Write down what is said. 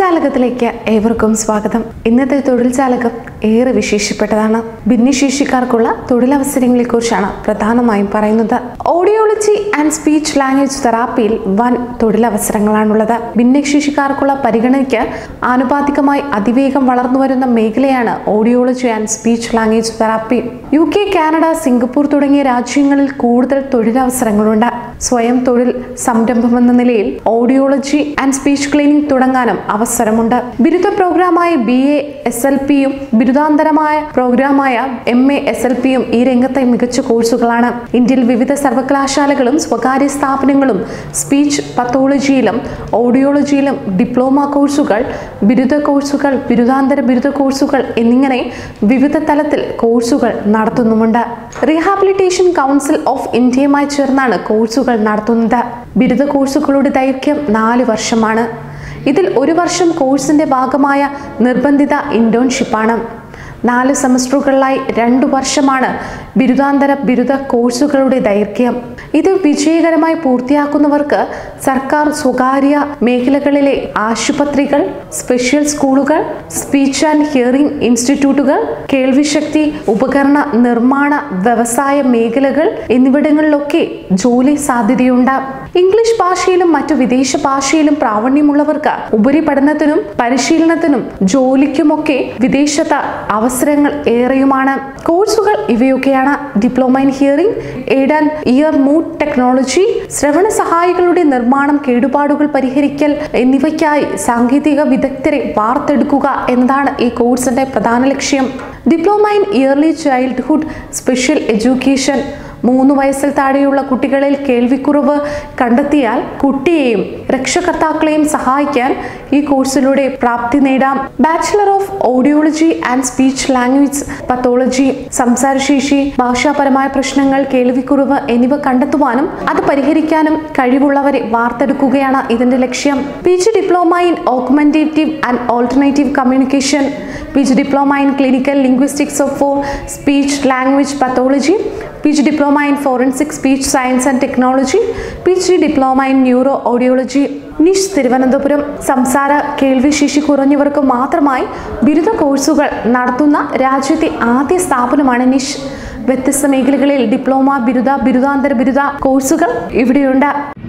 ജാലകത്തിലേക്ക് ഏവർക്കും സ്വാഗതം ഇന്നത്തെ തൊഴിൽ ജാലകം ഏറെ വിശേഷപ്പെട്ടതാണ് ഭിന്നശേഷിക്കാർക്കുള്ള തൊഴിലവസരങ്ങളെ കുറിച്ചാണ് പ്രധാനമായും പറയുന്നത് ഓഡിയോളജി ആൻഡ് സ്പീച്ച് ലാംഗ്വേജ് തെറാപ്പിയിൽ വൻ തൊഴിലവസരങ്ങളാണുള്ളത് ഭിന്നശേഷിക്കാർക്കുള്ള പരിഗണനയ്ക്ക് ആനുപാതികമായി അതിവേഗം വളർന്നു വരുന്ന മേഖലയാണ് audiology and speech language therapy U K Canada Singapore തുടങ്ങിയ രാജ്യങ്ങളിൽ കൂടുതൽ തൊഴിലവസരങ്ങളുണ്ട് സ്വയം തൊഴിൽ സംരംഭം എന്ന നിലയിൽ ഓഡിയോളജി ആൻഡ് സ്പീച്ച് ക്ലിനിക് തുടങ്ങാനും അവസരമുണ്ട് ബിരുദ പ്രോഗ്രാമായ ബി എ എസ് എൽ പിയും ബിരുദാന്തരമായ പ്രോഗ്രാമായ എം എ എസ് എൽ പിയും ഈ രംഗത്തെ മികച്ച കോഴ്സുകളാണ് ഇന്ത്യയിൽ വിവിധ സർവകലാശാലകളും സ്വകാര്യ സ്ഥാപനങ്ങളും സ്പീച്ച് പത്തോളജിയിലും ഓഡിയോളജിയിലും ഡിപ്ലോമ കോഴ്സുകൾ ബിരുദ കോഴ്സുകൾ ബിരുദാന്തര ബിരുദ കോഴ്സുകൾ എന്നിങ്ങനെ വിവിധ തലത്തിൽ കോഴ്സുകൾ നടത്തുന്നുമുണ്ട് റീഹാബിലിറ്റേഷൻ കൗൺസിൽ ഓഫ് ഇന്ത്യയുമായി ചേർന്നാണ് കോഴ്സുകൾ നടത്തുന്നത് ബിരുദ കോഴ്സുകളുടെ ദൈർഘ്യം നാല് വർഷമാണ് ഇതിൽ ഒരു വർഷം കോഴ്സിന്റെ ഭാഗമായ നിർബന്ധിത ഇന്റേൺഷിപ്പാണ് നാല് സെമസ്റ്ററുകളിലായി രണ്ടു വർഷമാണ് ബിരുദാന്തര ബിരുദ കോഴ്സുകളുടെ ദൈർഘ്യം ഇത് വിജയകരമായി പൂർത്തിയാക്കുന്നവർക്ക് സർക്കാർ സ്വകാര്യ മേഖലകളിലെ ആശുപത്രികൾ സ്പെഷ്യൽ സ്കൂളുകൾ സ്പീച്ച് ആൻഡ് ഹിയറിംഗ് ഇൻസ്റ്റിറ്റ്യൂട്ടുകൾ കേൾവിശക്തി ഉപകരണ നിർമ്മാണ വ്യവസായ മേഖലകൾ എന്നിവിടങ്ങളിലൊക്കെ ജോലി സാധ്യതയുണ്ട് ഇംഗ്ലീഷ് ഭാഷയിലും മറ്റു വിദേശ ഭാഷയിലും പ്രാവീണ്യമുള്ളവർക്ക് ഉപരിപഠനത്തിനും പരിശീലനത്തിനും ജോലിക്കുമൊക്കെ വിദേശത്ത് അവസരങ്ങൾ ഏറെയുമാണ് കോഴ്സുകൾ ഇവയൊക്കെയാണ് diploma in hearing aid and ear mould technology ശ്രവണ സഹായികളുടെ നിർമ്മാണം കേടുപാടുകൾ പരിഹരിക്കൽ എന്നിവയ്ക്കായി സാങ്കേതിക വിദഗ്ധരെ വാർത്തെടുക്കുക എന്നതാണ് ഈ കോഴ്സിന്റെ പ്രധാന ലക്ഷ്യം diploma in early childhood special education മൂന്ന് വയസ്സിൽ താഴെയുള്ള കുട്ടികളിൽ കേൾവിക്കുറവ് കണ്ടെത്തിയാൽ കുട്ടിയെയും രക്ഷകർത്താക്കളെയും സഹായിക്കാൻ ഈ കോഴ്സിലൂടെ പ്രാപ്തി നേടാം bachelor of audiology and speech language pathology സംസാരശേഷി ഭാഷാപരമായ പ്രശ്നങ്ങൾ കേൾവിക്കുറവ് എന്നിവ കണ്ടെത്തുവാനും അത് പരിഹരിക്കാനും കഴിവുള്ളവരെ വാർത്തെടുക്കുകയാണ് ഇതിന്റെ ലക്ഷ്യം P G diploma in augmentative and alternative communication P G diploma in clinical linguistics of for speech language pathology P G diploma in forensic speech science and technology P G diploma in neuro audiology NISH Thiruvananthapuram സംസാര കേൾവിശേഷി കുറഞ്ഞവർക്ക് മാത്രമായി ബിരുദ കോഴ്സുകൾ നടത്തുന്ന രാജ്യത്തെ ആദ്യ സ്ഥാപനമാണ് നിഷ് വ്യത്യസ്ത മേഖലകളിൽ ഡിപ്ലോമ ബിരുദ ബിരുദാന്തര ബിരുദ കോഴ്സുകൾ ഇവിടെയുണ്ട്